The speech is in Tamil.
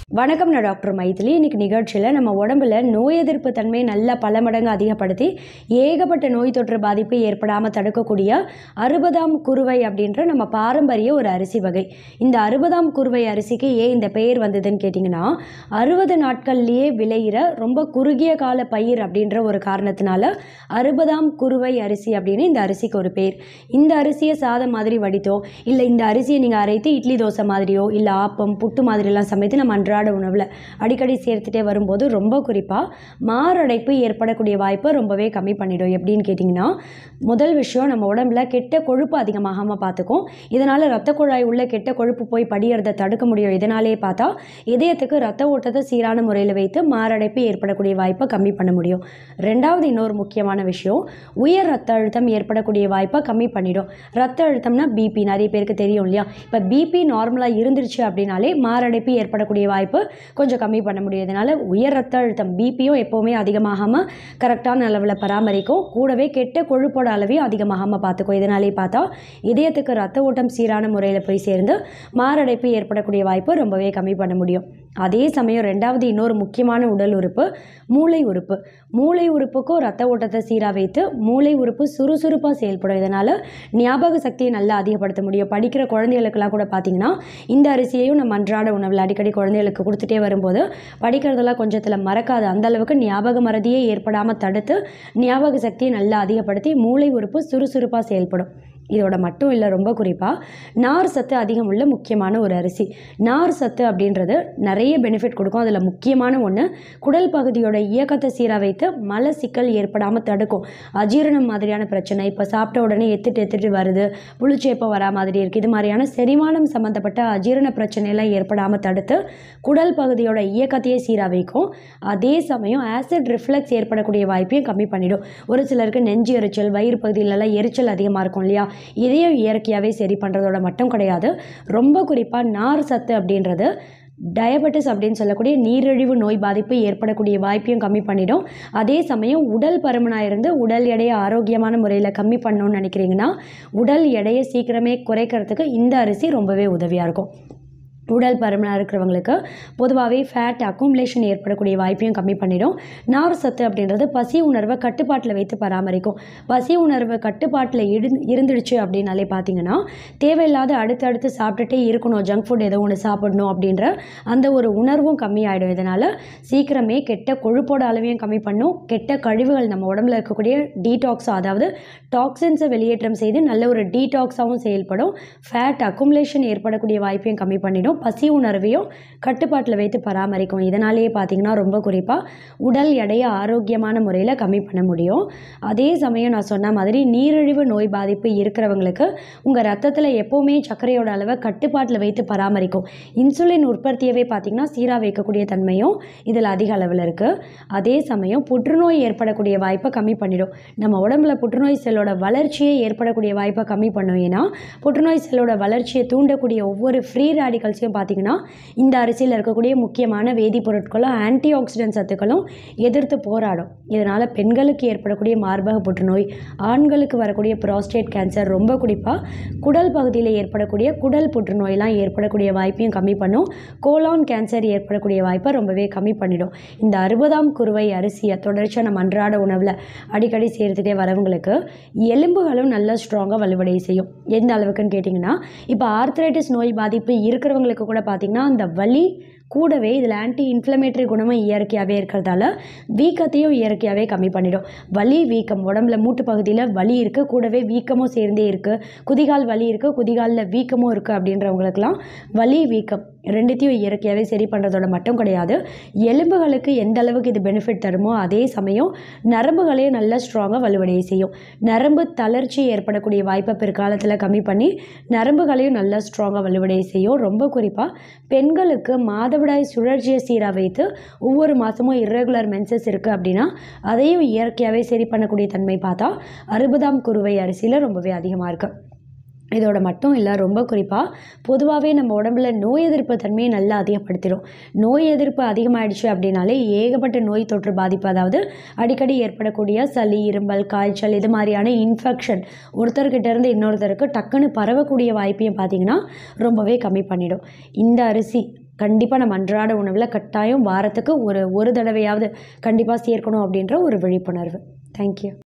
வணக்கம் நான் டாக்டர் மைதிலி இன்னைக்கு நிகழ்ச்சியில் நம்ம உடம்புல நோய் எதிர்ப்பு தன்மை நல்லா பல மடங்கு அதிகப்படுத்தி ஏகப்பட்ட நோய் தொற்று பாதிப்பு ஏற்படாமல் தடுக்கக்கூடிய அறுபதாம் குருவை அப்படின்ற நம்ம பாரம்பரிய ஒரு அரிசி வகை இந்த அறுபதாம் குருவை அரிசிக்கு ஏன் இந்த பெயர் வந்ததுன்னு கேட்டிங்கன்னா அறுபது நாட்கள்லேயே விளையிற ரொம்ப குறுகிய கால பயிர் அப்படின்ற ஒரு காரணத்தினால அறுபதாம் குருவை அரிசி அப்படின்னு இந்த அரிசிக்கு ஒரு பேர் இந்த அரிசியை சாதம் மாதிரி வடித்தோ இல்லை இந்த அரிசியை நீங்கள் அரைத்து இட்லி தோசை மாதிரியோ இல்லை ஆப்பம் புட்டு மாதிரிலாம் சமைத்து நம்ம அன்றாட உணவில் அடிக்கடி சேர்த்துட்டே வரும்போது ரொம்ப குறிப்பாக மாரடைப்பு ஏற்படக்கூடிய வாய்ப்பை ரொம்பவே கம்மி பண்ணிடும் எப்படின்னு கேட்டிங்கன்னா முதல் விஷயம் நம்ம உடம்புல கெட்ட கொழுப்பு அதிகமாகாமல் பார்த்துக்கும் இதனால் ரத்த குழாய் உள்ள கெட்ட கொழுப்பு போய் படியறதை தடுக்க முடியும் இதனாலே பார்த்தா இதயத்துக்கு ரத்த ஓட்டத்தை சீரான முறையில் வைத்து மாரடைப்பு ஏற்படக்கூடிய வாய்ப்பை கம்மி பண்ண முடியும் ரெண்டாவது இன்னொரு முக்கியமான விஷயம் உயர் ரத்த அழுத்தம் ஏற்படக்கூடிய வாய்ப்பை கம்மி பண்ணிடும் ரத்த அழுத்தம்னா பிபி நிறைய பேருக்கு தெரியும் இல்லையா இப்போ பிபி நார்மலாக இருந்துருச்சு அப்படின்னாலே மாரடைப்பு ஏற்படக்கூடிய வாய்ப்பு கொஞ்சம் கம்மி பண்ண முடியும் இதனால் உயர் ரத்த அழுத்தம் பிபியும் எப்போவுமே அதிகமாகாமல் கரெக்டான அளவில் பராமரிக்கும் கூடவே கெட்ட கொழுப்போட அளவையும் அதிகமாகாமல் பார்த்துக்கும் இதனாலே பார்த்தா இதயத்துக்கு ரத்த ஓட்டம் சீரான முறையில் போய் சேர்ந்து மாரடைப்பு ஏற்படக்கூடிய வாய்ப்பு ரொம்பவே கம்மி பண்ண முடியும் அதே சமயம் ரெண்டாவது இன்னொரு முக்கியமான உடல் உறுப்பு மூளை உறுப்பு மூளை உறுப்புக்கும் ரத்த ஓட்டத்தை சீராக வைத்து மூளை உறுப்பு சுறுசுறுப்பாக செயல்படும் இதனால் ஞாபக சக்தியை நல்லா அதிகப்படுத்த முடியும் படிக்கிற குழந்தைகளுக்கெல்லாம் கூட பார்த்தீங்கன்னா இந்த அரிசியையும் நம்ம அன்றாட உணவில் அடிக்கடி குழந்தைகளுக்கு கொடுத்துட்டே வரும்போது படிக்கிறதெல்லாம் கொஞ்சத்தில் மறக்காது அந்த அளவுக்கு ஞாபக மறதியே ஏற்படாமல் தடுத்து ஞாபக சக்தியை நல்லா அதிகப்படுத்தி மூளை உறுப்பு சுறுசுறுப்பாக செயல்படும் இதோட மட்டும் இல்லை ரொம்ப குறிப்பாக நார் சத்து அதிகம் உள்ள முக்கியமான ஒரு அரிசி நார் சத்து அப்படின்றது நிறைய பெனிஃபிட் கொடுக்கும் அதில் முக்கியமான ஒன்று குடல் பகுதியோட இயக்கத்தை சீராக வைத்து மல சிக்கல் ஏற்படாமல் தடுக்கும் அஜீரணம் மாதிரியான பிரச்சனை இப்போ சாப்பிட்ட உடனே எத்துட்டு எத்துட்டு வருது புளிச்சேப்பம் வரா மாதிரி இருக்குது இது மாதிரியான செரிமானம் சம்மந்தப்பட்ட அஜீரண பிரச்சனையெல்லாம் ஏற்படாமல் தடுத்து குடல் பகுதியோட இயக்கத்தையே சீராக வைக்கும் அதே சமயம் ஆசிட் ரிஃப்ளெக்ஸ் ஏற்படக்கூடிய வாய்ப்பையும் கம்மி பண்ணிடும் ஒரு சிலருக்கு நெஞ்சு எரிச்சல் வயிறு பகுதியிலலாம் எரிச்சல் அதிகமாக இருக்கும் இல்லையா இதையும் இயற்கையாகவே சரி பண்ணுறதோட மட்டும் கிடையாது ரொம்ப குறிப்பாக நார் சத்து அப்படின்றது டயபெட்டிஸ் அப்படின்னு சொல்லக்கூடிய நீரிழிவு நோய் பாதிப்பு ஏற்படக்கூடிய வாய்ப்பையும் கம்மி பண்ணிடும் அதே சமயம் உடல் பருமனாக இருந்து உடல் எடையை ஆரோக்கியமான முறையில் கம்மி பண்ணணும்னு நினைக்கிறீங்கன்னா உடல் எடையை சீக்கிரமே குறைக்கிறதுக்கு இந்த அரிசி ரொம்பவே உதவியாக இருக்கும் உடல் பருமனாக இருக்கிறவங்களுக்கு பொதுவாகவே ஃபேட் அக்குமுலேஷன் ஏற்படக்கூடிய வாய்ப்பையும் கம்மி பண்ணிடும் நார் சத்து அப்படின்றது பசி உணர்வை கட்டுப்பாட்டில் வைத்து பராமரிக்கும் பசி உணர்வை கட்டுப்பாட்டில் இடு இருந்துடுச்சு அப்படின்னாலே பார்த்தீங்கன்னா தேவையில்லாத அடுத்தடுத்து சாப்பிட்டுட்டே இருக்கணும் ஜங்க் ஃபுட் ஏதோ ஒன்று சாப்பிடணும் அப்படின்ற அந்த ஒரு உணர்வும் கம்மியாயிடும் இதனால் சீக்கிரமே கெட்ட கொழுப்போட அளவையும் கம்மி பண்ணும் கெட்ட கழிவுகள் நம்ம உடம்புல இருக்கக்கூடிய டீடாக்ஸ் அதாவது டாக்ஸின்ஸை வெளியேற்றம் செய்து நல்ல ஒரு டீடாக்ஸாகவும் செயல்படும் ஃபேட் அக்குமுலேஷன் ஏற்படக்கூடிய வாய்ப்பையும் கம்மி பண்ணிடும் பசி உணர்வையும் கட்டுப்பாட்டில் வைத்து பராமரிக்கும் இதனாலேயே பார்த்தீங்கன்னா ரொம்ப குறிப்பாக உடல் எடையை ஆரோக்கியமான முறையில் கம்மி பண்ண முடியும் அதே சமயம் நான் சொன்ன மாதிரி நீரிழிவு நோய் பாதிப்பு இருக்கிறவங்களுக்கு உங்கள் ரத்தத்தில் எப்போவுமே சர்க்கரையோட அளவை கட்டுப்பாட்டில் வைத்து பராமரிக்கும் இன்சுலின் உற்பத்தியவே பார்த்திங்கன்னா சீராக வைக்கக்கூடிய தன்மையும் இதில் அதிக அளவில் இருக்குது அதே சமயம் புற்றுநோய் ஏற்படக்கூடிய வாய்ப்பை கம்மி பண்ணிடும் நம்ம உடம்புல புற்றுநோய் செல்லோட வளர்ச்சியை ஏற்படக்கூடிய வாய்ப்பை கம்மி பண்ணும் ஏன்னா புற்றுநோய் செல்லோட வளர்ச்சியை தூண்டக்கூடிய ஒவ்வொரு ஃப்ரீ ரேடிகல்ஸையும் பார்த்தீங்கன்னா இந்த அரிசியில் இருக்கக்கூடிய முக்கியமான வேதிப்பொருட்களும் ஆன்டி ஆக்சிடென்ட் சத்துக்களும் எதிர்த்து போராடும் இதனால் பெண்களுக்கு ஏற்படக்கூடிய மார்பக புற்றுநோய் ஆண்களுக்கு வரக்கூடிய ப்ராஸ்டேட் கேன்சர் ரொம்ப குறிப்பாக குடல் பகுதியில் ஏற்படக்கூடிய குடல் புற்றுநோயெலாம் ஏற்படக்கூடிய வாய்ப்பையும் கம்மி பண்ணும் கோலான் கேன்சர் ஏற்படக்கூடிய வாய்ப்பை ரொம்பவே கம்மி பண்ணிடும் இந்த அறுபதாம் குருவை அரிசியை தொடர்ச்சியாக நம்ம அன்றாட உணவில் அடிக்கடி சேர்த்துட்டே வரவங்களுக்கு எலும்புகளும் நல்லா ஸ்ட்ராங்காக வலுவடைய செய்யும் எந்த அளவுக்குன்னு கேட்டிங்கன்னா இப்போ ஆர்த்ரைட்டிஸ் நோய் பாதிப்பு இருக்கிறவங்களுக்கு கூட பார்த்திங்கன்னா அந்த வலி கூடவே இதில் ஆன்டி இன்ஃப்ளமேட்டரி குணமும் இயற்கையாகவே இருக்கிறதால வீக்கத்தையும் இயற்கையாகவே கம்மி பண்ணிடும் வலி வீக்கம் உடம்புல மூட்டு பகுதியில் வலி இருக்குது கூடவே வீக்கமும் சேர்ந்தே இருக்குது குதிகால் வலி இருக்குது குதிகாலில் வீக்கமும் இருக்குது அப்படின்றவங்களுக்கெல்லாம் வலி வீக்கம் ரெண்டுத்தையும் இயற்கையாகவே சரி பண்ணுறதோட மட்டும் கிடையாது எலும்புகளுக்கு எந்த அளவுக்கு இது பெனிஃபிட் தருமோ அதே சமயம் நரம்புகளையும் நல்லா ஸ்ட்ராங்காக வலுவடைய செய்யும் நரம்பு தளர்ச்சி ஏற்படக்கூடிய வாய்ப்பை பிற்காலத்தில் கம்மி பண்ணி நரம்புகளையும் நல்லா ஸ்ட்ராங்காக வலுவடைய செய்யும் ரொம்ப குறிப்பாக பெண்களுக்கு மாதவிடாய் சுழற்சியை சீராக வைத்து ஒவ்வொரு மாதமும் irregular மென்சஸ் இருக்குது அப்படின்னா அதையும் இயற்கையாகவே சரி பண்ணக்கூடிய தன்மை பார்த்தா அறுபதாம் குருவை அரிசியில் ரொம்பவே அதிகமாக இருக்குது இதோட மட்டும் இல்லை ரொம்ப குறிப்பாக பொதுவாகவே நம்ம உடம்புல நோய் எதிர்ப்பு தன்மையை நல்லா அதிகப்படுத்திடும் நோய் எதிர்ப்பு அதிகமாயிடுச்சு அப்படின்னாலே ஏகப்பட்ட நோய் தொற்று பாதிப்பு அதாவது அடிக்கடி ஏற்படக்கூடிய சளி இரும்பல் காய்ச்சல் இது மாதிரியான இன்ஃபெக்ஷன் ஒருத்தர்கிட்ட இருந்து இன்னொருத்தருக்கு டக்குன்னு பரவக்கூடிய வாய்ப்பையும் பார்த்தீங்கன்னா ரொம்பவே கம்மி பண்ணிடும் இந்த அரிசி கண்டிப்பாக நம்ம அன்றாட உணவில் கட்டாயம் வாரத்துக்கு ஒரு ஒரு தடவையாவது கண்டிப்பாக சேர்க்கணும் அப்படின்ற ஒரு விழிப்புணர்வு தேங்க்யூ